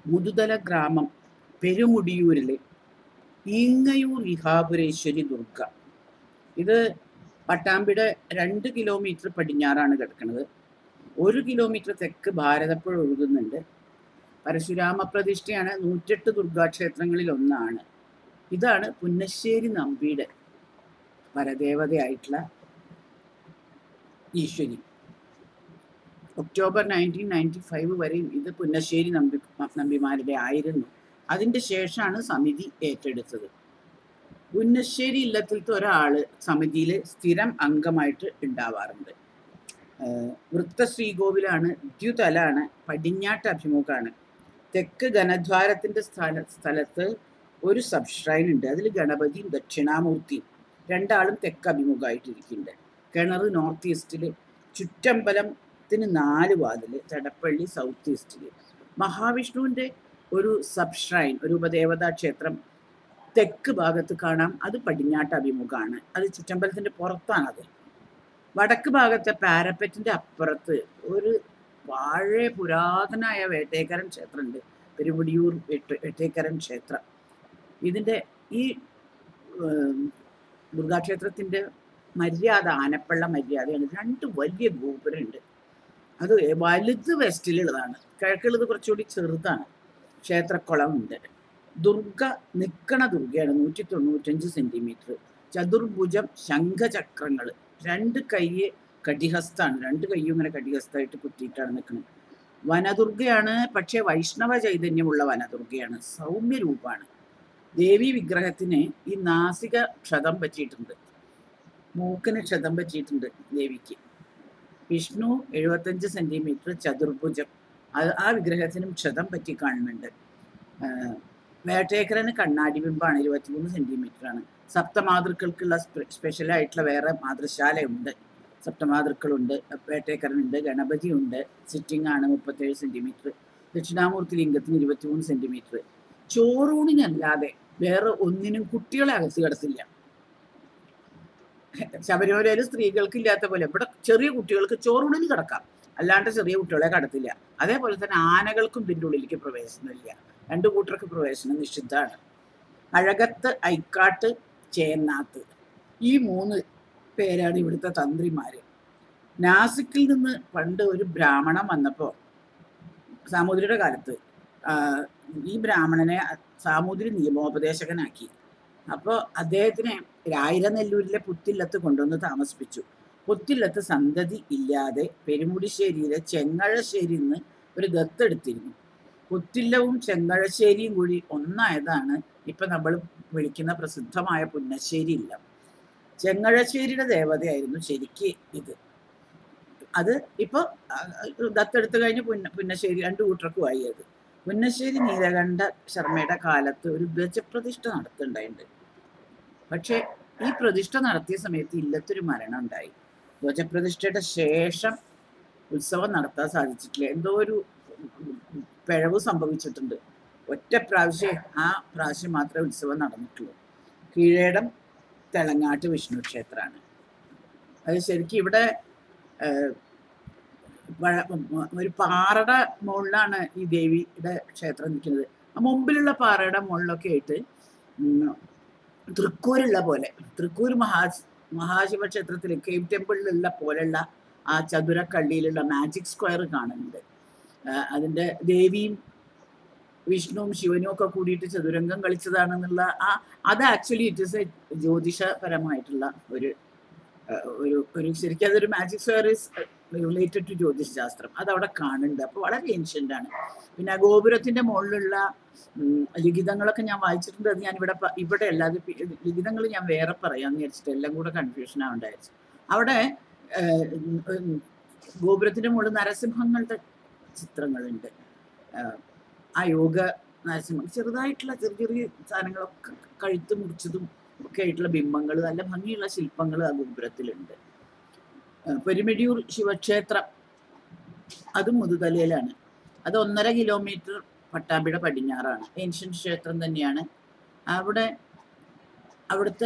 മുതുതല ഗ്രാമം പെരുമുടിയൂരിലെ ഈങ്ങയൂർ ഇഹാപുരേശ്വരി ദുർഗ ഇത് പട്ടാമ്പിയുടെ രണ്ട് കിലോമീറ്റർ പടിഞ്ഞാറാണ് കിടക്കുന്നത് ഒരു കിലോമീറ്റർ തെക്ക് ഭാരതപ്പുഴ ഒഴുകുന്നുണ്ട് പരശുരാമ പ്രതിഷ്ഠയാണ് നൂറ്റെട്ട് ദുർഗാക്ഷേത്രങ്ങളിൽ ഒന്നാണ് ഇതാണ് പുന്നശ്ശേരി നമ്പിയുടെ പരദേവതയായിട്ടുള്ള ഈശ്വരി ഒക്ടോബർ നയൻറ്റീൻ നയൻറ്റി ഫൈവ് വരെയും ഇത് പുന്നശ്ശേരി നമ്പി നമ്പിമാരുടെ ആയിരുന്നു അതിൻ്റെ ശേഷമാണ് സമിതി ഏറ്റെടുത്തത് പുന്നശ്ശേരി ഇല്ലത്തിലത്തെ ഒരാൾ സമിതിയിൽ സ്ഥിരം അംഗമായിട്ട് ഉണ്ടാവാറുണ്ട് വൃത്ത ശ്രീകോവിലാണ് ദ്യുതലാണ് പടിഞ്ഞാട്ട് അഭിമുഖമാണ് തെക്ക് ഘനദ്വാരത്തിൻ്റെ സ്ഥല സ്ഥലത്ത് ഒരു സബ്ഷ്രൈൻ ഉണ്ട് അതിൽ ഗണപതിയും ദക്ഷിണാമൂർത്തിയും രണ്ടാളും തെക്ക് അഭിമുഖമായിട്ടിരിക്കുന്നുണ്ട് കിണർ നോർത്ത് ഈസ്റ്റിൽ ചുറ്റമ്പലത്തിന് നാല് വാതിൽ തടപ്പള്ളി സൗത്ത് ഈസ്റ്റിൽ മഹാവിഷ്ണുവിൻ്റെ ഒരു സബ്ഷ്രൈൻ ഒരു ഉപദേവതാ ക്ഷേത്രം തെക്ക് ഭാഗത്ത് കാണാം അത് പടിഞ്ഞാട്ട് അഭിമുഖമാണ് അത് ചുറ്റമ്പലത്തിൻ്റെ പുറത്താണത് വടക്ക് ഭാഗത്തെ പാരപ്പറ്റിൻ്റെ അപ്പുറത്ത് ഒരു പഴയ പുരാതനായ വേട്ടേക്കരൻ ക്ഷേത്രമുണ്ട് പെരുമുടിയൂർ വെട്ട് വെട്ടേക്കരൻ ക്ഷേത്രം ഇതിൻ്റെ ഈ ദുർഗാക്ഷേത്രത്തിൻ്റെ മര്യാദ ആനപ്പള്ള മര്യാദയാണ് രണ്ട് വലിയ ഗോപുരമുണ്ട് അത് വലുത് വെസ്റ്റിലുള്ളതാണ് കിഴക്കുള്ളത് കുറച്ചുകൂടി ചെറുതാണ് ക്ഷേത്രക്കുളമുണ്ട് ദുർഗ നിക്കണ ദുർഗയാണ് നൂറ്റി തൊണ്ണൂറ്റഞ്ച് സെൻറ്റിമീറ്റർ ചതുർഭുജം ശംഖചക്രങ്ങൾ രണ്ട് കൈ കടിഹസ്താണ് രണ്ട് കൈയും ഇങ്ങനെ കടിഹസ്തായിട്ട് കുത്തിയിട്ടാണ് നിൽക്കുന്നത് വനദുർഗയാണ് പക്ഷേ വൈഷ്ണവ ചൈതന്യമുള്ള വനദുർഗയാണ് സൗമ്യ രൂപമാണ് ദേവി വിഗ്രഹത്തിന് ഈ നാസിക ക്ഷതം പറ്റിയിട്ടുണ്ട് മൂക്കിന് ക്ഷതം പറ്റിയിട്ടുണ്ട് ദേവിക്ക് വിഷ്ണു എഴുപത്തഞ്ച് സെൻറ്റിമീറ്റർ ചതുർഭുജം അത് ആ വിഗ്രഹത്തിനും ക്ഷതം പറ്റി കാണുന്നുണ്ട് വേട്ടേക്കരന് കണ്ണാടി ബിംബാണ് ഇരുപത്തിമൂന്ന് സെൻറ്റിമീറ്റർ ആണ് സപ്തമാതൃക്കൾക്കുള്ള സ്പെഷ്യലായിട്ടുള്ള വേറെ മാതൃശാലയുണ്ട് സപ്തമാതൃക്കളുണ്ട് വേട്ടേക്കരനുണ്ട് ഗണപതിയുണ്ട് സിറ്റിംഗ് ആണ് മുപ്പത്തേഴ് സെൻറ്റിമീറ്റർ ദക്ഷിണാമൂർത്തി ലിംഗത്തിന് ഇരുപത്തിമൂന്ന് സെൻറ്റിമീറ്റർ ചോറൂണിനല്ലാതെ വേറെ ഒന്നിനും കുട്ടികളെ അകത്ത് കിടത്തില്ല ശബരിമലയിൽ സ്ത്രീകൾക്ക് ഇല്ലാത്ത പോലെ ഇവിടെ ചെറിയ കുട്ടികൾക്ക് ചോറൂണിന് കിടക്കാം അല്ലാണ്ട് ചെറിയ കുട്ടികളെ കടത്തില്ല അതേപോലെ തന്നെ ആനകൾക്കും ഇതിൻ്റെ ഉള്ളിലേക്ക് പ്രവേശനമില്ല രണ്ടു കൂട്ടർക്ക് പ്രവേശനം നിഷിദ്ധമാണ് അഴകത്ത് ഐക്കാട്ട് ചേന്നാത്ത് ഈ മൂന്ന് പേരാണ് ഇവിടുത്തെ തന്ത്രിമാര് നാസിക്കിൽ നിന്ന് പണ്ട് ഒരു ബ്രാഹ്മണൻ വന്നപ്പോൾ സാമൂതിരിയുടെ കാലത്ത് ഈ ബ്രാഹ്മണനെ സാമൂതിരി നിയമോപദേശകനാക്കി അപ്പോൾ അദ്ദേഹത്തിനെ രായിരനെല്ലൂരിലെ പുത്തില്ലത്ത് കൊണ്ടുവന്ന് താമസിപ്പിച്ചു പുത്തില്ലത്ത് സന്തതി ഇല്ലാതെ പെരുമുടിശ്ശേരിയിലെ ചെങ്ങഴശ്ശേരിയിൽ നിന്ന് ഒരു ദത്തെടുത്തിരുന്നു പുത്തില്ലവും ചെങ്ങഴശ്ശേരിയും കൂടി ഒന്നായതാണ് ഇപ്പം നമ്മൾ വിളിക്കുന്ന പ്രസിദ്ധമായ പുന്നശ്ശേരി ഇല്ലം ചെങ്ങഴശ്ശേരിയുടെ ദേവതയായിരുന്നു ശരിക്ക് ഇത് അത് ഇപ്പോൾ ദത്തെടുത്തു കഴിഞ്ഞ് പുന്ന പുന്നശ്ശേരി രണ്ട് കൂട്ടർക്കുമായി അത് പുന്നശ്ശേരി നീലകണ്ഠ ശർമ്മയുടെ കാലത്ത് ഒരു ധ്വജപ്രതിഷ്ഠ നടത്തുന്നുണ്ടായിട്ടുണ്ട് പക്ഷേ ഈ പ്രതിഷ്ഠ നടത്തിയ സമയത്ത് ഇല്ലത്തൊരു മരണം ഉണ്ടായി ധ്വജപ്രതിഷ്ഠയുടെ ശേഷം ഉത്സവം നടത്താൻ സാധിച്ചിട്ടില്ല എന്തോ ഒരു പിഴവ് സംഭവിച്ചിട്ടുണ്ട് ഒറ്റ പ്രാവശ്യം ആ പ്രാവശ്യം മാത്രമേ ഉത്സവം നടന്നിട്ടുള്ളൂ കീഴേടം തെളങ്ങാട്ട് വിഷ്ണു ക്ഷേത്രമാണ് അത് ശരിക്കും ഇവിടെ ഒരു പാറയുടെ മുകളിലാണ് ഈ ദേവിയുടെ ക്ഷേത്രം നിൽക്കുന്നത് ആ മുമ്പിലുള്ള പാറയുടെ മുകളിലൊക്കെ ആയിട്ട് തൃക്കൂരുള്ള പോലെ തൃക്കൂർ മഹാ മഹാശിവ ക്ഷേത്രത്തിൽ കേവ് ടെമ്പിളിലുള്ള പോലെയുള്ള ആ ചതുരക്കള്ളിയിലുള്ള മാജിക് സ്ക്വയർ കാണുന്നുണ്ട് അതിൻ്റെ ദേവിയും വിഷ്ണുവും ശിവനും ഒക്കെ കൂടിയിട്ട് ചതുരംഗം കളിച്ചതാണെന്നുള്ള ആ അത് ആക്ച്വലി ഇറ്റ് ഇസ് എ ജ്യോതിഷപരമായിട്ടുള്ള ഒരു ഒരു ഒരു ശരിക്കും അതൊരു magic square is related to jyotisha shastram അതവിടെ കാണുന്നുണ്ട് അപ്പോൾ വളരെ ഏൻഷ്യൻ്റ് ആണ് പിന്നെ ഗോപുരത്തിൻ്റെ മുകളിലുള്ള ലിഖിതങ്ങളൊക്കെ ഞാൻ വായിച്ചിട്ടുണ്ട് അത് ഞാൻ ഇവിടെ ഇവിടെ അല്ലാതെ ലിഖിതങ്ങൾ ഞാൻ വേറെ പറയാമെന്ന് വിചാരിച്ചിട്ട് എല്ലാം കൂടെ കൺഫ്യൂഷൻ ആവണ്ടായിരിച്ചു അവിടെ ഗോപുരത്തിൻ്റെ മുകളിൽ നരസിംഹങ്ങളുടെ ചിത്രങ്ങളുണ്ട് ആ യോഗ നരസിംഹം ചെറുതായിട്ടുള്ള ചെറിയ ചെറിയ സാധനങ്ങളൊക്കെ കഴുത്ത് മുറിച്ചതും ഒക്കെ ആയിട്ടുള്ള ബിംബങ്ങൾ നല്ല ഭംഗിയുള്ള ശില്പങ്ങൾ ആ ഗോപുരത്തിലുണ്ട് പെരുമിടിയൂർ ശിവക്ഷേത്രം അതും മുതുതലയിലാണ് അത് ഒന്നര കിലോമീറ്റർ പട്ടാമ്പിയുടെ പടിഞ്ഞാറാണ് ഏൻഷ്യൻ ക്ഷേത്രം തന്നെയാണ് അവിടെ അവിടുത്തെ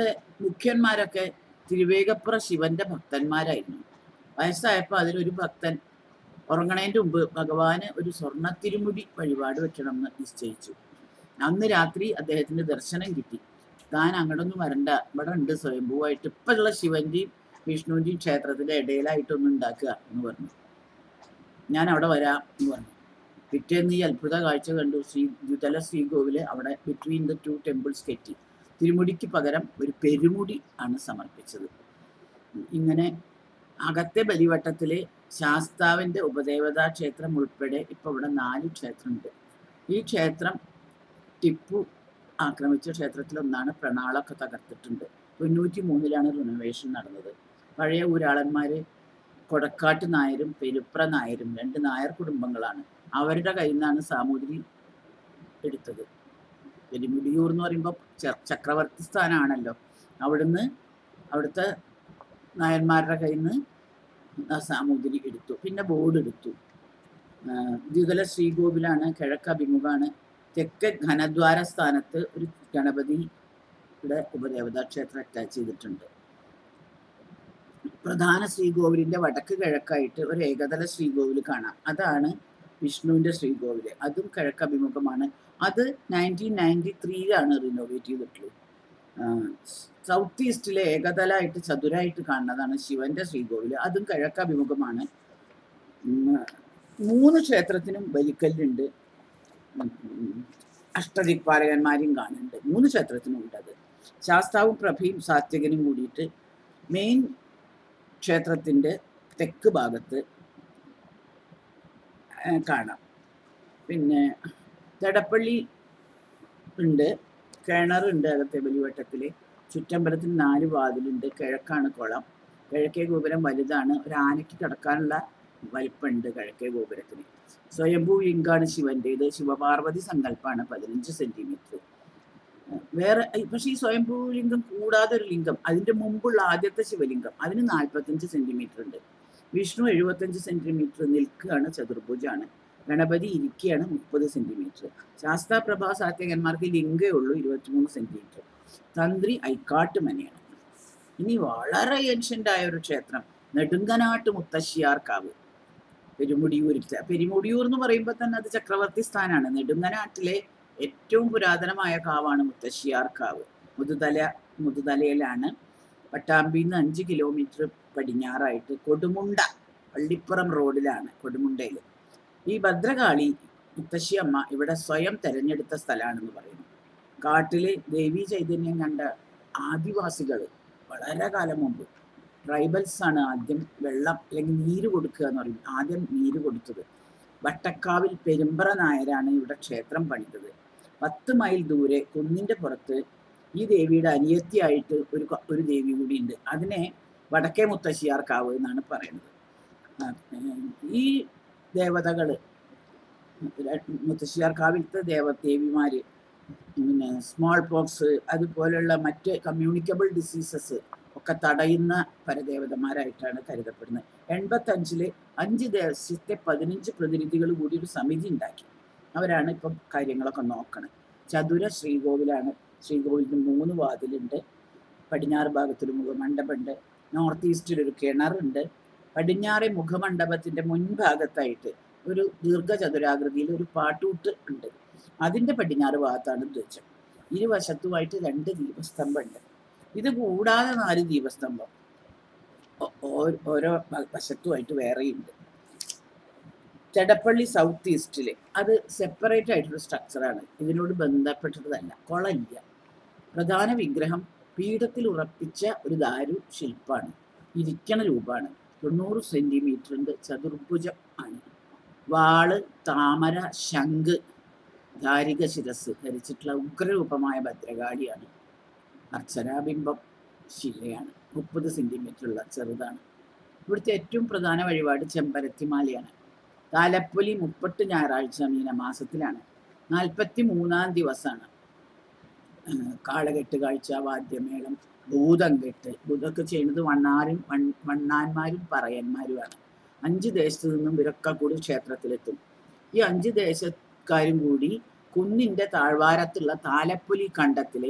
മുഖ്യന്മാരൊക്കെ തിരുവേഗപ്പുറ ശിവന്റെ ഭക്തന്മാരായിരുന്നു വയസ്സായപ്പോൾ അതിലൊരു ഭക്തൻ ഉറങ്ങണതിൻ്റെ മുമ്പ് ഭഗവാന് ഒരു സ്വർണ്ണ തിരുമുടി വഴിപാട് വെക്കണമെന്ന് നിശ്ചയിച്ചു അന്ന് രാത്രി അദ്ദേഹത്തിന് ദർശനം കിട്ടി താൻ അങ്ങോട്ടൊന്നും വരണ്ട ഇവിടെ ഉണ്ട് സ്വയംഭൂവായിട്ട് ഇപ്പോഴുള്ള ശിവന്റെയും വിഷ്ണുവിൻ്റെയും ക്ഷേത്രത്തിൻ്റെ ഇടയിലായിട്ടൊന്നും ഉണ്ടാക്കുക എന്ന് പറഞ്ഞു ഞാൻ അവിടെ വരാം എന്ന് പറഞ്ഞു പിറ്റേന്ന് ഈ അത്ഭുത കാഴ്ച കണ്ടു ശ്രീ ദ്വിതല ശ്രീകോവില് അവിടെ ബിറ്റ്വീൻ ദ ടു ടെമ്പിൾസ് കെറ്റി തിരുമുടിക്ക് പകരം ഒരു പെരുമുടി ആണ് സമർപ്പിച്ചത് ഇങ്ങനെ അകത്തെ ബലിവട്ടത്തിലെ ശാസ്താവിൻ്റെ ഉപദേവതാ ക്ഷേത്രം ഉൾപ്പെടെ ഇപ്പോൾ ഇവിടെ നാല് ക്ഷേത്രമുണ്ട് ഈ ക്ഷേത്രം ടിപ്പു ആക്രമിച്ച ക്ഷേത്രത്തിലൊന്നാണ് പ്രണാളൊക്കെ തകർത്തിട്ടുണ്ട് തൊണ്ണൂറ്റി മൂന്നിലാണ് റിനോവേഷൻ നടന്നത് പഴയ ഊരാളന്മാർ കൊടക്കാട്ട് നായരും പെരുപ്ര നായരും രണ്ട് നായർ കുടുംബങ്ങളാണ് അവരുടെ കയ്യിൽ നിന്നാണ് സാമൂതിരി എടുത്തത് പെരുമുടിയൂർ എന്ന് പറയുമ്പോൾ ചക്രവർത്തി സ്ഥാനമാണല്ലോ അവിടുന്ന് അവിടുത്തെ നായന്മാരുടെ കയ്യിൽ നിന്ന് സാമൂതിരി എടുത്തു പിന്നെ ബോർഡ് എടുത്തു ദ്വിതല ശ്രീകോവിലാണ് കിഴക്ക് അഭിമുഖമാണ് തെക്ക് ഘനദ്വാര സ്ഥാനത്ത് ഒരു ഗണപതിയുടെ ഉപദേവതാ ക്ഷേത്രം അറ്റാച്ച് ചെയ്തിട്ടുണ്ട് പ്രധാന ശ്രീകോവിലിന്റെ വടക്ക് കിഴക്കായിട്ട് ഒരു ഏകതല ശ്രീകോവിൽ കാണാം അതാണ് വിഷ്ണുവിന്റെ ശ്രീകോവില് അതും കിഴക്ക് അഭിമുഖമാണ് അത് നയൻറ്റീൻ നയൻറ്റി ത്രീയിലാണ് റിനോവേറ്റ് ചെയ്തിട്ടുള്ളത് സൗത്ത് ഈസ്റ്റിലെ ഏകതലായിട്ട് ചതുരായിട്ട് കാണുന്നതാണ് ശിവന്റെ ശ്രീകോവില് അതും കിഴക്ക് അഭിമുഖമാണ് മൂന്ന് ക്ഷേത്രത്തിനും ബലിക്കല്ലുണ്ട് അഷ്ടദിക്പാലകന്മാരെയും കാണുന്നുണ്ട് മൂന്ന് ക്ഷേത്രത്തിനും ഉണ്ട് അത് ശാസ്താവും പ്രഭയും സാത്വികനും കൂടിയിട്ട് മെയിൻ ക്ഷേത്രത്തിൻ്റെ തെക്ക് ഭാഗത്ത് കാണാം പിന്നെ തടപ്പള്ളി ഉണ്ട് കിണറുണ്ട് അകത്തെ ബലിവട്ടത്തിൽ ചുറ്റമ്പലത്തിന് നാല് വാതിലുണ്ട് കിഴക്കാണ് കുളം കിഴക്കേ ഗോപുരം വലുതാണ് ഒരു ആനയ്ക്ക് കിടക്കാനുള്ള വലിപ്പമുണ്ട് കിഴക്കേ ഗോപുരത്തിന് സ്വയംഭൂ ലിംഗാണ് ശിവൻ്റേത് ശിവപാർവതി സങ്കല്പമാണ് പതിനഞ്ച് സെന്റിമീറ്റർ വേറെ പക്ഷേ ഈ സ്വയംഭൂ ലിംഗം കൂടാതെ ഒരു ലിംഗം അതിന്റെ മുമ്പുള്ള ആദ്യത്തെ ശിവലിംഗം അതിന് നാൽപ്പത്തഞ്ച് സെന്റിമീറ്റർ ഉണ്ട് വിഷ്ണു എഴുപത്തഞ്ച് സെന്റിമീറ്റർ നിൽക്കുകയാണ് ചതുർഭുജാണ് ഗണപതി ഇരിക്കുകയാണ് മുപ്പത് സെന്റിമീറ്റർ ശാസ്താപ്രഭാ സാത്വികന്മാർക്ക് ലിംഗേ ഉള്ളൂ ഇരുപത്തിമൂന്ന് സെന്റിമീറ്റർ തന്ത്രി ഐക്കാട്ട് മനയാണ് ഇനി വളരെ ഏൻഷ്യൻ്റ് ആയ ഒരു ക്ഷേത്രം നെടുങ്കനാട്ട് മുത്തശ്ശിയാർക്കാവ് പെരുമുടിയൂരിൽ പെരുമുടിയൂർ എന്ന് പറയുമ്പോൾ തന്നെ അത് ചക്രവർത്തി സ്ഥാനമാണ് നെടുങ്കനാട്ടിലെ ഏറ്റവും പുരാതനമായ കാവാണ് മുത്തശ്ശിയാർ കാവ് മുതുതല മുതുതലയിലാണ് പട്ടാമ്പിയിൽ നിന്ന് അഞ്ച് കിലോമീറ്റർ പടിഞ്ഞാറായിട്ട് കൊടുമുണ്ട പള്ളിപ്പുറം റോഡിലാണ് കൊടുമുണ്ടയിൽ ഈ ഭദ്രകാളി മുത്തശ്ശി അമ്മ ഇവിടെ സ്വയം തെരഞ്ഞെടുത്ത സ്ഥലമാണെന്ന് പറയുന്നു കാട്ടില് ദേവി ചൈതന്യം കണ്ട ആദിവാസികൾ വളരെ കാലം മുമ്പ് ട്രൈബൽസ് ആണ് ആദ്യം വെള്ളം അല്ലെങ്കിൽ നീര് കൊടുക്കുക എന്ന് പറയും ആദ്യം നീര് കൊടുത്തത് വട്ടക്കാവിൽ പെരുമ്പറ നായരാണ് ഇവിടെ ക്ഷേത്രം പണിതത് പത്ത് മൈൽ ദൂരെ കുന്നിന്റെ പുറത്ത് ഈ ദേവിയുടെ അനിയത്തിയായിട്ട് ഒരു ഒരു ദേവി കൂടി ഉണ്ട് അതിനെ വടക്കേ മുത്തശ്ശിയാർക്കാവ് എന്നാണ് പറയുന്നത് ഈ ദേവതകള് മുത്തശ്ശിയാർക്കാവിലത്തെ ദേവദേവിമാര് പിന്നെ സ്മോൾ പോക്സ് അതുപോലെയുള്ള മറ്റ് കമ്മ്യൂണിക്കബിൾ ഡിസീസസ് ഒക്കെ തടയുന്ന പരദേവതമാരായിട്ടാണ് കരുതപ്പെടുന്നത് എൺപത്തഞ്ചില് അഞ്ച് ദേശത്തെ പതിനഞ്ച് പ്രതിനിധികൾ കൂടി ഒരു സമിതി ഉണ്ടാക്കി അവരാണ് ഇപ്പം കാര്യങ്ങളൊക്കെ നോക്കണത് ചതുര ശ്രീകോവിലാണ് ശ്രീകോവിലിന് മൂന്ന് വാതിലുണ്ട് പടിഞ്ഞാറ് ഭാഗത്തൊരു മുഖമണ്ഡപമുണ്ട് നോർത്ത് ഈസ്റ്റിൽ ഒരു കിണറുണ്ട് പടിഞ്ഞാറെ മുഖമണ്ഡപത്തിന്റെ മുൻഭാഗത്തായിട്ട് ഒരു ദീർഘചതുരാകൃതിയിൽ ഒരു പാട്ടൂട്ട് ഉണ്ട് അതിന്റെ പടിഞ്ഞാറ് ഭാഗത്താണ് ധ്വജം ഇരുവശത്തുമായിട്ട് രണ്ട് ദീപസ്തംഭമുണ്ട് ഇത് കൂടാതെ നാല് ദീപസ്തംഭം ഓരോ വശത്തുമായിട്ട് വേറെയുണ്ട് ചെടപ്പള്ളി സൗത്ത് ഈസ്റ്റിൽ അത് സെപ്പറേറ്റ് ആയിട്ടൊരു സ്ട്രക്ചറാണ് ഇതിനോട് ബന്ധപ്പെട്ടതല്ല കുളമില്ല പ്രധാന വിഗ്രഹം പീഠത്തിൽ ഉറപ്പിച്ച ഒരു ദാരു ശില്പാണ് ഇരിക്കണ രൂപമാണ് തൊണ്ണൂറ് സെന്റിമീറ്ററിന്റെ ചതുർഭുജം ആണ് വാള് താമര ശംഖ് ധാരിക ശിരസ് ധരിച്ചിട്ടുള്ള ഉഗ്രരൂപമായ ഭദ്രകാളിയാണ് അർച്ചനാബിംബം ശിലയാണ് മുപ്പത് സെന്റിമീറ്റർ ഉള്ള ചെറുതാണ് ഇവിടുത്തെ ഏറ്റവും പ്രധാന വഴിപാട് ചെമ്പരത്തിമാലയാണ് താലപ്പൊലി മുപ്പട്ട് ഞായറാഴ്ച മീനമാസത്തിലാണ് നാൽപ്പത്തി മൂന്നാം ദിവസമാണ് കാളകെട്ട് കാഴ്ച വാദ്യമേളം ഭൂതം കെട്ട് ഇതൊക്കെ ചെയ്യുന്നത് വണ്ണാരും വണ്ണാന്മാരും പറയന്മാരുമാണ് അഞ്ച് ദേശത്തു നിന്നും ഇവരൊക്കെ കൂടി ക്ഷേത്രത്തിലെത്തും ഈ അഞ്ച് ദേശക്കാരും കൂടി കുന്നിന്റെ താഴ്വാരത്തുള്ള താലപ്പൊലി കണ്ടത്തില്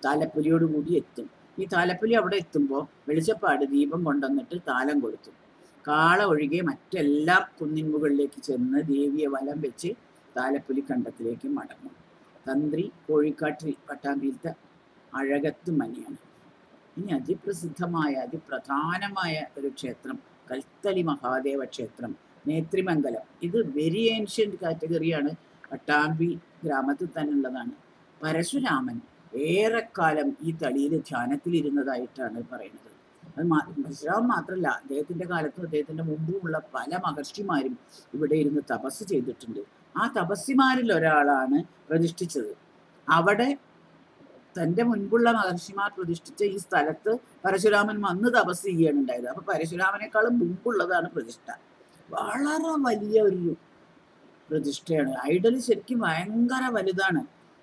താലപ്പൊലിയോട് കൂടി എത്തും ഈ താലപ്പൊലി അവിടെ എത്തുമ്പോൾ വെളിച്ചപ്പാട് ദീപം കൊണ്ടുവന്നിട്ട് താലം കൊടുത്തു കാള ഒഴികെ മറ്റെല്ലാ കുന്നിൻ മുകളിലേക്ക് ചെന്ന് ദേവിയെ വലം വെച്ച് താലപ്പൊലി കണ്ടത്തിലേക്ക് മടങ്ങും തന്ത്രി കോഴിക്കാട്ടിൽ പട്ടാമ്പിയിലത്തെ അഴകത്ത് മനിയാണ് ഇനി അതിപ്രസിദ്ധമായ അതിപ്രധാനമായ ഒരു ക്ഷേത്രം കൽത്തളി മഹാദേവ ക്ഷേത്രം നേത്രിമംഗലം ഇത് വെരി ഏൻഷ്യൻ്റ് കാറ്റഗറിയാണ് പട്ടാമ്പി ഗ്രാമത്തിൽ തന്നെ ഉള്ളതാണ് പരശുരാമൻ ഏറെക്കാലം ഈ തളിയിൽ ധ്യാനത്തിലിരുന്നതായിട്ടാണ് പറയുന്നത് അത് മാ പരശുരാമൻ മാത്രമല്ല അദ്ദേഹത്തിന്റെ കാലത്തും അദ്ദേഹത്തിന്റെ മുമ്പുമുള്ള പല മഹർഷിമാരും ഇവിടെ ഇരുന്ന് തപസ് ചെയ്തിട്ടുണ്ട് ആ തപസ്സിമാരിൽ ഒരാളാണ് പ്രതിഷ്ഠിച്ചത് അവിടെ തന്റെ മുൻപുള്ള മഹർഷിമാർ പ്രതിഷ്ഠിച്ച ഈ സ്ഥലത്ത് പരശുരാമൻ വന്ന് തപസ് ചെയ്യാണ് ഉണ്ടായത് അപ്പൊ പരശുരാമനേക്കാളും മുമ്പുള്ളതാണ് പ്രതിഷ്ഠ വളരെ വലിയ ഒരു പ്രതിഷ്ഠയാണ് ഐഡൽ ശരിക്കും ഭയങ്കര വലുതാണ്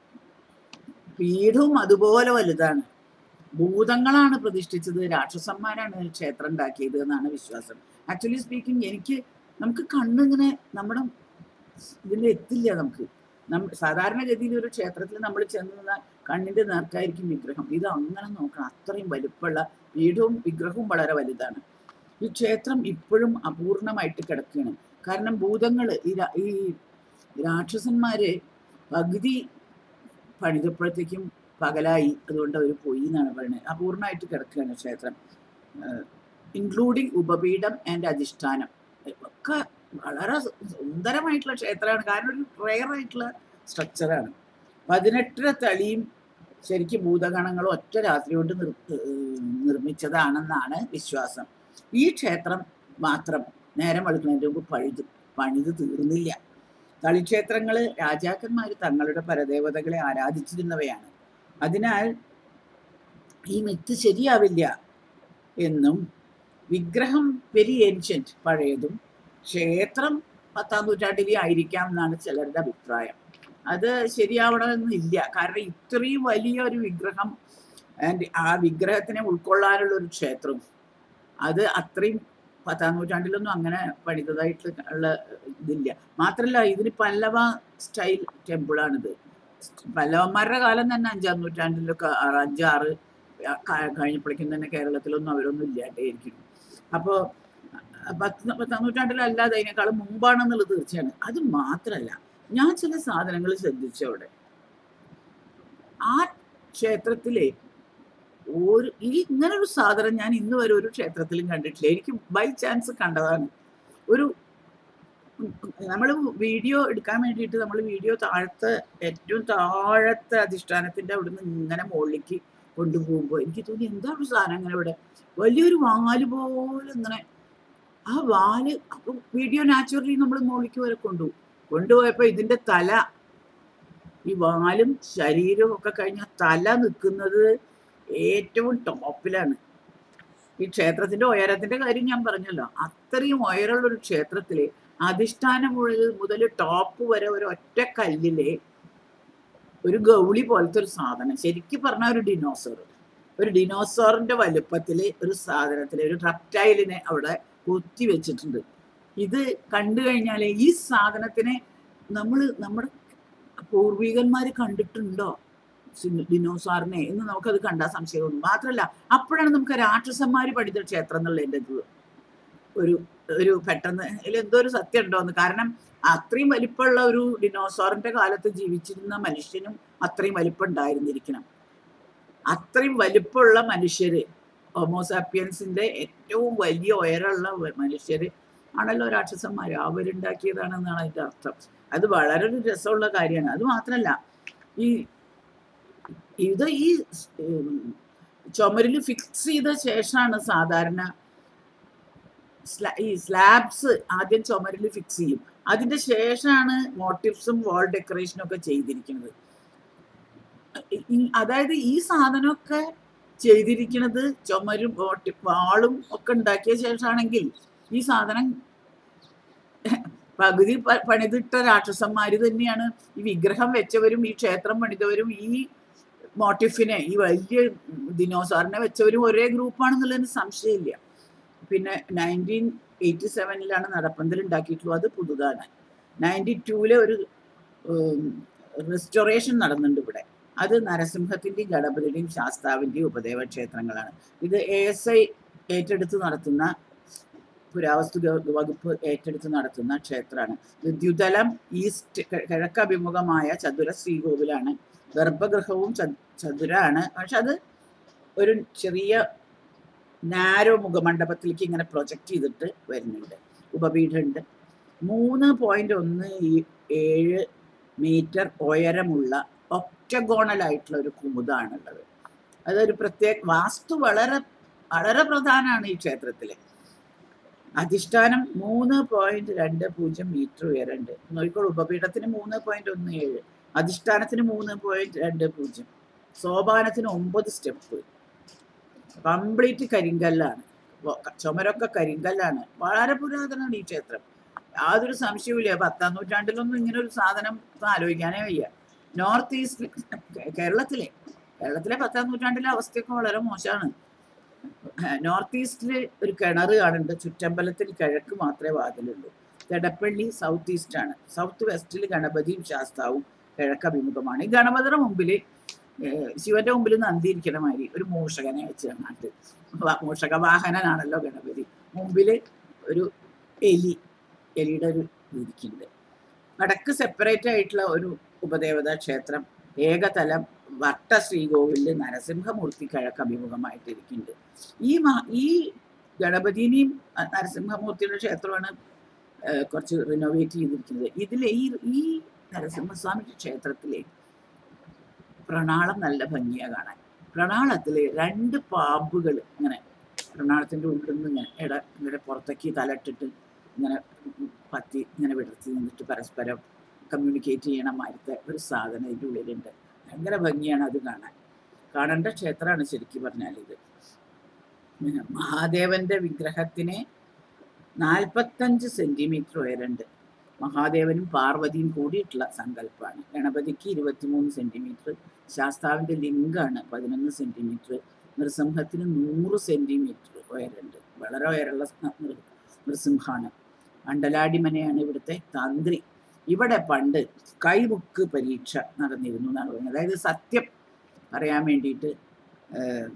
പീഠവും അതുപോലെ വലുതാണ് ഭൂതങ്ങളാണ് പ്രതിഷ്ഠിച്ചത് രാക്ഷസന്മാരാണ് ക്ഷേത്രം ഉണ്ടാക്കിയത് എന്നാണ് വിശ്വാസം ആക്ച്വലി സ്പീക്കിംഗ് എനിക്ക് നമുക്ക് കണ്ണിങ്ങനെ നമ്മുടെ ഇതിൽ എത്തില്ല നമുക്ക് നമ്മ സാധാരണഗതിയിൽ ഒരു ക്ഷേത്രത്തിൽ നമ്മൾ ചെന്ന് നിന്നാൽ കണ്ണിന്റെ നേർക്കായിരിക്കും വിഗ്രഹം ഇത് അങ്ങനെ നോക്കണം അത്രയും വലുപ്പമുള്ള പീഠവും വിഗ്രഹവും വളരെ വലുതാണ് ഈ ക്ഷേത്രം ഇപ്പോഴും അപൂർണമായിട്ട് കിടക്കുകയാണ് കാരണം ഭൂതങ്ങൾ ഈ രാ- ഈ രാക്ഷസന്മാര് പകുതി പണിതപ്പോഴത്തേക്കും പകലായി അതുകൊണ്ട് അവർ പോയി എന്നാണ് പറയുന്നത് അപൂർണമായിട്ട് കിടക്കുകയാണ് ക്ഷേത്രം ഇൻക്ലൂഡിങ് ഉപപീഠം ആൻഡ് അധിഷ്ഠാനം ഒക്കെ വളരെ സു- സുന്ദരമായിട്ടുള്ള ക്ഷേത്രമാണ് കാരണം ഒരു റെയർ ആയിട്ടുള്ള സ്ട്രക്ചറാണ് പതിനെട്ടര തളിയും ശരിക്കും ഭൂതഗണങ്ങളും ഒറ്റ രാത്രി കൊണ്ട് നിർ ഏർ നിർമ്മിച്ചതാണെന്നാണ് വിശ്വാസം ഈ ക്ഷേത്രം മാത്രം നേരം വെളുക്കുന്നതിന് മുമ്പ് പഴുത് പണിത് തീർന്നില്ല കളിക്ഷേത്രങ്ങൾ രാജാക്കന്മാർ തങ്ങളുടെ പരദേവതകളെ ആരാധിച്ചിരുന്നവയാണ് അതിനാൽ ഈ മിത്ത് ശരിയാവില്ല എന്നും വിഗ്രഹം വെരി ഏൻഷ്യൻറ്റ് പഴയതും ക്ഷേത്രം പത്താം നൂറ്റാണ്ടിലെ ആയിരിക്കാം എന്നാണ് ചിലരുടെ അഭിപ്രായം അത് ശരിയാവണമെന്നില്ല കാരണം ഇത്രയും വലിയ ഒരു വിഗ്രഹം ആൻഡ് ആ വിഗ്രഹത്തിനെ ഉൾക്കൊള്ളാനുള്ള ഒരു ക്ഷേത്രം അത് അത്രയും പത്താം നൂറ്റാണ്ടിലൊന്നും അങ്ങനെ പണിതതായിട്ട് ഉള്ള ഇതില്ല മാത്രല്ല ഇതിന് പല്ലവ സ്റ്റൈൽ ടെമ്പിളാണിത് പല്ലവന്മാരുടെ കാലം തന്നെ അഞ്ചാം നൂറ്റാണ്ടിലൊക്കെ ആറ് അഞ്ചാറ് ക- കഴിഞ്ഞപ്പോഴേക്കും തന്നെ കേരളത്തിലൊന്നും അവരൊന്നും ഇല്ലാണ്ടായിരിക്കും അപ്പോൾ പത്ത് പത്താം നൂറ്റാണ്ടിലല്ലാതെ അതിനേക്കാളും മുമ്പാണെന്നുള്ളത് തീർച്ചയാണ് അത് മാത്രമല്ല ഞാൻ ചില സാധനങ്ങൾ ശ്രദ്ധിച്ചു അവിടെ ആ ക്ഷേത്രത്തിലെ ഒരു ഈ ഇങ്ങനെ ഒരു സാധനം ഞാൻ ഇന്ന് വരെ ഒരു ക്ഷേത്രത്തിലും കണ്ടിട്ടില്ല എനിക്ക് ബൈ ചാൻസ് കണ്ടതാണ് ഒരു നമ്മൾ വീഡിയോ എടുക്കാൻ വേണ്ടിയിട്ട് നമ്മൾ വീഡിയോ താഴത്തെ ഏറ്റവും താഴത്തെ അധിഷ്ഠാനത്തിന്റെ അവിടുന്ന് ഇങ്ങനെ മുകളിലേക്ക് കൊണ്ടുപോകുമ്പോൾ എനിക്ക് തോന്നി എന്താ ഒരു സാധനം ഇങ്ങനെ ഇവിടെ വലിയൊരു വാല് പോലെ ഇങ്ങനെ ആ വാല് അപ്പൊ വീഡിയോ നാച്ചുറലി നമ്മൾ മുകളിലേക്ക് വരെ കൊണ്ടുപോകും കൊണ്ടുപോയപ്പോ ഇതിന്റെ തല ഈ വാലും ശരീരവും ഒക്കെ കഴിഞ്ഞ തല നിൽക്കുന്നത് ഏറ്റവും ടോപ്പിലാണ് ഈ ക്ഷേത്രത്തിന്റെ ഉയരത്തിന്റെ കാര്യം ഞാൻ പറഞ്ഞല്ലോ അത്രയും ഉയരമുള്ള ഒരു ക്ഷേത്രത്തില് അധിഷ്ഠാനം മുതൽ മുതൽ ടോപ്പ് വരെ ഒരു ഒറ്റ കല്ലില് ഒരു ഗൗളി പോലത്തെ ഒരു സാധനം ശരിക്കും പറഞ്ഞ ഒരു ഡിനോസർ ഒരു ഡിനോസോറിന്റെ വലുപ്പത്തില് ഒരു സാധനത്തില് ഒരു റെപ്റ്റൈലിനെ അവിടെ കൊത്തി വെച്ചിട്ടുണ്ട് ഇത് കണ്ടു കഴിഞ്ഞാല് ഈ സാധനത്തിനെ നമ്മൾ നമ്മുടെ പൂർവികന്മാര് കണ്ടിട്ടുണ്ടോ സിംഹ- ഡിനോസാറിനെ എന്ന് നമുക്കത് കണ്ടാൽ സംശയം തോന്നും മാത്രമല്ല അപ്പോഴാണ് നമുക്ക് രാക്ഷസന്മാര് പഠിച്ച ക്ഷേത്രം എന്നുള്ളതിൻ്റെ ഇത് ഒരു ഒരു പെട്ടെന്ന് ഇതിൽ എന്തോ ഒരു സത്യം ഉണ്ടോ എന്ന് കാരണം അത്രയും വലിപ്പമുള്ള ഒരു ഡിനോസോറിന്റെ കാലത്ത് ജീവിച്ചിരുന്ന മനുഷ്യനും അത്രയും വലിപ്പം ഉണ്ടായിരുന്നിരിക്കണം അത്രയും വലിപ്പമുള്ള മനുഷ്യര് ഹോമോസാപ്പിയൻസിന്റെ ഏറ്റവും വലിയ ഉയരമുള്ള വ- മനുഷ്യര് ആണല്ലോ രാക്ഷസന്മാര് അവരുണ്ടാക്കിയതാണെന്നാണ് അതിന്റെ അർത്ഥം അത് വളരെ ഒരു രസമുള്ള കാര്യമാണ് അത് മാത്രമല്ല ഈ ഇത് ഈ ചുമരിൽ ഫിക്സ് ചെയ്ത ശേഷമാണ് സാധാരണ സ്ലാ- ഈ സ്ലാബ്സ് ആദ്യം ചുമരിൽ ഫിക്സ് ചെയ്യും അതിന്റെ ശേഷമാണ് മോട്ടീവ്സും വാൾ ഡെക്കറേഷനും ഒക്കെ ചെയ്തിരിക്കുന്നത് ഈ- അതായത് ഈ സാധനമൊക്കെ ചെയ്തിരിക്കുന്നത് ചുമരും മോട്ടി- വാളും ഒക്കെ ഉണ്ടാക്കിയ ശേഷമാണെങ്കിൽ ഈ സാധനം പകുതി പ- പണിതിട്ട രാക്ഷസന്മാര് തന്നെയാണ് ഈ വിഗ്രഹം വെച്ചവരും ഈ ക്ഷേത്രം പണിതവരും ഈ മോട്ടിഫിനെ ഈ വലിയ ദിനോസാറിനെ വെച്ചവരും ഒരേ ഗ്രൂപ്പാണെന്നുള്ളതിന് സംശയമില്ല പിന്നെ നയൻറ്റീൻ എയ്റ്റി സെവനിലാണ് നടപ്പന്തൽ ഉണ്ടാക്കിയിട്ടുള്ളത് അത് പുതുതാണ് നയൻറ്റി ടൂവിലെ ഒരു റെസ്റ്റോറേഷൻ നടന്നുണ്ട് ഇവിടെ അത് നരസിംഹത്തിന്റെയും ഗണപതിയുടെയും ശാസ്താവിന്റെയും ഉപദേവ ക്ഷേത്രങ്ങളാണ് ഇത് എ എസ് ഐ ഏറ്റെടുത്ത് നടത്തുന്ന പുരാവസ്തു ഗ- വകുപ്പ് ഏറ്റെടുത്ത് നടത്തുന്ന ക്ഷേത്രമാണ് വിദ്യുതലം ഈസ്റ്റ് കി- കിഴക്കഭിമുഖമായ ചതുര ശ്രീകോവിലാണ് ഗർഭഗൃഹവും ച- ചതുരാണ് പക്ഷെ അത് ഒരു ചെറിയ നാരോ മുഖമണ്ഡപത്തിലേക്ക് ഇങ്ങനെ പ്രൊജക്റ്റ് ചെയ്തിട്ട് വരുന്നുണ്ട് ഉപപീഠമുണ്ട് മൂന്ന് പോയിന്റ് ഒന്ന് ഈ- ഏഴ് മീറ്റർ ഉയരമുള്ള ഒക്ടഗോണൽ ആയിട്ടുള്ള ഒരു കുമുദാണുള്ളത് അതൊരു പ്രത്യേക വാസ്തു വളരെ വളരെ പ്രധാനമാണ് ഈ ക്ഷേത്രത്തില് അധിഷ്ഠാനം മൂന്ന് പോയിന്റ് രണ്ട് പൂജ്യം മീറ്റർ ഉയരണ്ട് നോക്കിക്കോളൂ ഉപപീഠത്തിന് മൂന്ന് പോയിന്റ് ഒന്ന് ഏഴ് അധിഷ്ഠാനത്തിന് മൂന്ന് പോയിന്റ് രണ്ട് പൂജ്യം സോപാനത്തിന് ഒമ്പത് സ്റ്റെപ്പ് കംപ്ലീറ്റ് കരിങ്കല്ലാണ് വ- ചുമരൊക്കെ കരിങ്കല്ലാണ് വളരെ പുരാതനമാണ് ഈ ക്ഷേത്രം യാതൊരു സംശയവുമില്ല പത്താം നൂറ്റാണ്ടിലൊന്നും ഇങ്ങനെ ഒരു സാധനം ഇപ്പൊ ആലോചിക്കാനേ വയ്യ നോർത്ത് ഈസ്റ്റ് കേരളത്തിലെ കേരളത്തിലെ പത്താം നൂറ്റാണ്ടിലെ അവസ്ഥയൊക്കെ വളരെ മോശമാണ് നോർത്ത് ഈസ്റ്റില് ഒരു കിണർ കാണുന്നുണ്ട് ചുറ്റമ്പലത്തിൽ കിഴക്ക് മാത്രമേ വാതിലുള്ളൂ തെടപ്പള്ളി സൗത്ത് ഈസ്റ്റ് ആണ് സൗത്ത് വെസ്റ്റിൽ ഗണപതിയും ശാസ്താവും കിഴക്ക് അഭിമുഖമാണ് ഈ ഗണപതിയുടെ മുമ്പിൽ ശിവന്റെ മുമ്പിൽ നന്ദിയിരിക്കണ മാതിരി ഒരു മൂഷകനെ വെച്ച് കാണാട്ട് വ- മൂഷക വാഹനനാണല്ലോ ഗണപതി മുമ്പിൽ ഒരു എലി എലിയുടെ ഒരു ഇരിക്കുന്നുണ്ട് വടക്ക് സെപ്പറേറ്റ് ആയിട്ടുള്ള ഒരു ഉപദേവതാ ക്ഷേത്രം ഏകതലം വട്ട ശ്രീകോവിലിൽ നരസിംഹമൂർത്തി കിഴക്ക് അഭിമുഖമായിട്ട് ഇരിക്കുന്നുണ്ട് ഈ മ- ഈ ഗണപതിനെയും അഹ് നരസിംഹമൂർത്തിയുടെ ക്ഷേത്രമാണ് ഏഹ്, കുറച്ച് റിനോവേറ്റ് ചെയ്തിരിക്കുന്നത് ഇതിലെ ഈ ഈ നരസിംഹസ്വാമി ക്ഷേത്രത്തിലെ പ്രണാളം നല്ല ഭംഗിയാ കാണാൻ പ്രണാളത്തില് രണ്ട് പാമ്പുകൾ ഇങ്ങനെ പ്രണാളത്തിന്റെ ഉള്ളിൽ നിന്ന് ഇങ്ങനെ ഇട ഇങ്ങനെ പുറത്തേക്ക് തലട്ടിട്ട് ഇങ്ങനെ പത്തി ഇങ്ങനെ വിടർത്തി നിന്നിട്ട് പരസ്പരം കമ്മ്യൂണിക്കേറ്റ് ചെയ്യണ മാതിരത്തെ ഒരു സാധനം ഇതിൻ്റെ ഉള്ളിലുണ്ട് ഭയങ്കര ഭംഗിയാണ് അത് കാണാൻ കാണേണ്ട ക്ഷേത്രമാണ് ശരിക്കും പറഞ്ഞാൽ ഇത് പിന്നെ മഹാദേവന്റെ വിഗ്രഹത്തിന് നാൽപ്പത്തഞ്ച് സെന്റിമീറ്റർ ഉയരണ്ട് മഹാദേവനും പാർവതിയും കൂടിയിട്ടുള്ള സങ്കല്പമാണ് ഗണപതിക്ക് ഇരുപത്തിമൂന്ന് സെന്റിമീറ്റർ ശാസ്താവിന്റെ ലിംഗാണ് പതിനൊന്ന് സെന്റിമീറ്റർ നൃസിംഹത്തിന് നൂറ് സെന്റിമീറ്റർ ഉയരണ്ട് വളരെ ഉയരമുള്ള ന- നൃ- നൃസിംഹമാണ് അണ്ടലാടിമനയാണ് ഇവിടുത്തെ തന്ത്രി ഇവിടെ പണ്ട് കൈബുക്ക് പരീക്ഷ നടന്നിരുന്നു എന്നാണ് പറയുന്നത് അതായത് സത്യം പറയാൻ വേണ്ടിയിട്ട് ഏഹ്,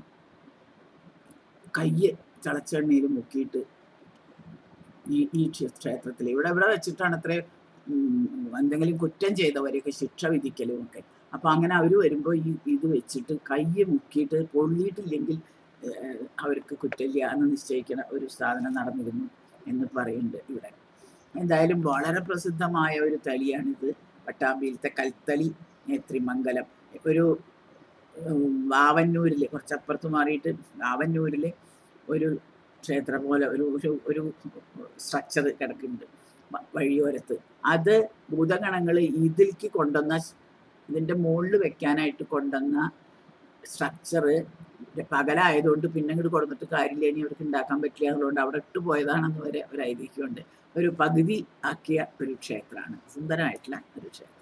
കയ്യ് തിളച്ചെണ്ണയിൽ മുക്കിയിട്ട് ഈ ഈ ക്ഷേ- ക്ഷേത്രത്തിൽ ഇവിടെ ഇവിടെ വെച്ചിട്ടാണ് അത്ര എന്തെങ്കിലും കുറ്റം ചെയ്തവരെയൊക്കെ ശിക്ഷ വിധിക്കലും ഒക്കെ അപ്പൊ അങ്ങനെ അവർ വരുമ്പോൾ ഈ ഇത് വെച്ചിട്ട് കയ്യ് മുക്കിയിട്ട് പൊള്ളിയിട്ടില്ലെങ്കിൽ ഏഹ്, അവർക്ക് കുറ്റമില്ല എന്ന് നിശ്ചയിക്കുന്ന ഒരു സാധനം നടന്നിരുന്നു എന്ന് പറയുന്നുണ്ട് ഇവിടെ എന്തായാലും വളരെ പ്രസിദ്ധമായ ഒരു തളിയാണിത് പട്ടാമ്പിയിലത്തെ കൽത്തളി നേത്രിമംഗലം ഒരു ഉം, വാവന്നൂരിൽ കുറച്ചപ്പുറത്ത് മാറിയിട്ട് വാവന്നൂരിൽ ഒരു ക്ഷേത്രം പോലെ ഒരു ഒരു ഒരു സ്ട്രക്ചർ കിടക്കുന്നുണ്ട് വ- വഴിയോരത്ത് അത് ഭൂതഗണങ്ങൾ ഇതിലേക്ക് കൊണ്ടുവന്ന സ്- ഇതിന്റെ മുകളിൽ വെക്കാനായിട്ട് കൊണ്ടുവന്ന സ്ട്രക്ചർ പകലായതുകൊണ്ട് പിന്നെ ഇങ്ങോട്ട് കൊടുത്തിട്ട് കാര്യമില്ല ഇനി അവർക്ക് ഉണ്ടാക്കാൻ പറ്റില്ല എന്നുള്ളത് അവിടെ ഇട്ട് പോയതാണെന്ന് വരെ ഒരു ഐതിഹ്യമുണ്ട് ഒരു പകുതി ആക്കിയ ഒരു ക്ഷേത്രമാണ് സുന്ദരമായിട്ടുള്ള ഒരു ക്ഷേത്രം